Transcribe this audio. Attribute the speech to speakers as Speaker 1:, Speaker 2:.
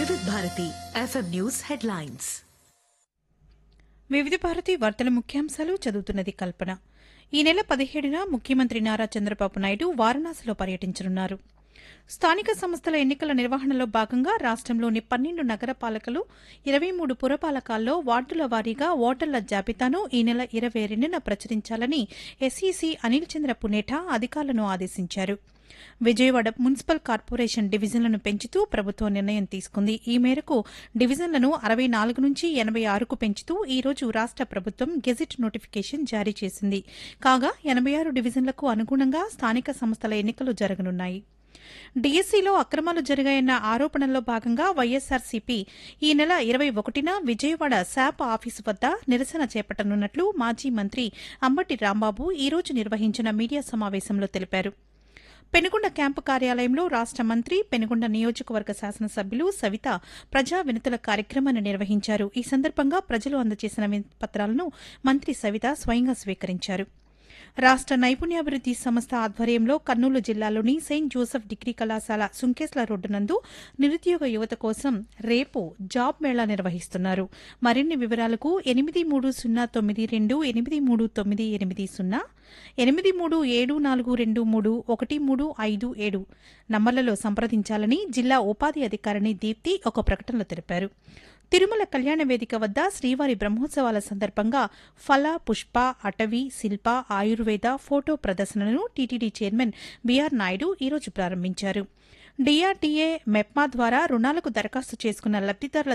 Speaker 1: వివిధ Bharati FM news headlines
Speaker 2: వివిధ భారతి వార్తల ముఖ్యాంశాలు చదువుతున్నది కల్పన ఈ నెల పదిహేడున ముఖ్యమంత్రి నారా చంద్రబాబు నాయుడు వారణాసిలో పర్యటించనున్నారు స్థానిక సంస్థల ఎన్నికల నిర్వహణలో భాగంగా రాష్టంలోని పన్నెండు నగర పాలకలు ఇరవై మూడు పురపాలకాల్లో వార్డుల వారీగా ఓటర్ల జాబితాను ఈ నెల ఇరవై రెండున ప్రచురించాలని ఎస్ఈసీ అనిల్ చంద్ర పునేఠా అధికారులను ఆదేశించారు విజయవాడ మున్సిపల్ కార్పొరేషన్ డివిజన్లను పెంచుతూ ప్రభుత్వం నిర్ణయం తీసుకుంది ఈ మేరకు డివిజన్లను అరవై నాలుగు నుంచి ఎనబై ఆరుకు పెంచుతూ ఈ రోజు రాష్ట ప్రభుత్వం గెజిట్ నోటిఫికేషన్ జారీ చేసింది కాగా ఎనబై ఆరు డివిజన్లకు అనుగుణంగా స్థానిక సంస్థల ఎన్నికలు జరగనున్నాయి డీఎస్సీలో అక్రమాలు జరిగాయన్న ఆరోపణల్లో భాగంగా వైఎస్సార్సీపీ ఈ నెల ఇరవై ఒకటిన విజయవాడ శాప్ ఆఫీసు వద్ద నిరసన చేపట్టనున్నట్లు మాజీ మంత్రి అంబటి రాంబాబు ఈ రోజు నిర్వహించిన మీడియా సమావేశంలో తెలిపారు పెనుగొండ క్యాంపు కార్యాలయంలో రాష్ట మంత్రి పెనుగొండ నియోజకవర్గ శాసనసభ్యులు సవిత ప్రజా వినతుల కార్యక్రమాన్ని నిర్వహించారు ఈ సందర్భంగా ప్రజలు అందజేసిన వినతిపత్రాలను మంత్రి సవిత స్వయంగా స్వీకరించారు రాష్ట నైపుణ్యాభివృద్ది సంస్థ ఆధ్వర్యంలో కర్నూలు జిల్లాలోని సెయింట్ జోసెఫ్ డిగ్రీ కళాశాల సుంకేస్ల రోడ్డు నందు నిరుద్యోగ యువత కోసం రేపు జాబ్ మేళా నిర్వహిస్తున్నారు మరిన్ని వివరాలకు ఎనిమిది మూడు సున్నా తొమ్మిది రెండు ఎనిమిది మూడు తొమ్మిది ఎనిమిది సున్నా ఎనిమిది మూడు ఏడు నాలుగు రెండు మూడు ఒకటి మూడు ఐదు ఏడు నంబర్లలో సంప్రదించాలని జిల్లా ఉపాధి అధికారిని దీప్తి ఒక ప్రకటనలో తెలిపారు తిరుమల కళ్యాణ వేదిక వద్ద శ్రీవారి బ్రహ్మోత్సవాల సందర్భంగా ఫల పుష్ప అటవీ శిల్ప ఆయుర్వేద ఫోటో ప్రదర్శనను టీటీడీ చైర్మన్ బీఆర్ నాయుడు ఈరోజు ప్రారంభించారు డీఆర్డీఏ మెప్మా ద్వారా రుణాలకు దరఖాస్తు చేసుకున్న లబ్దిదారుల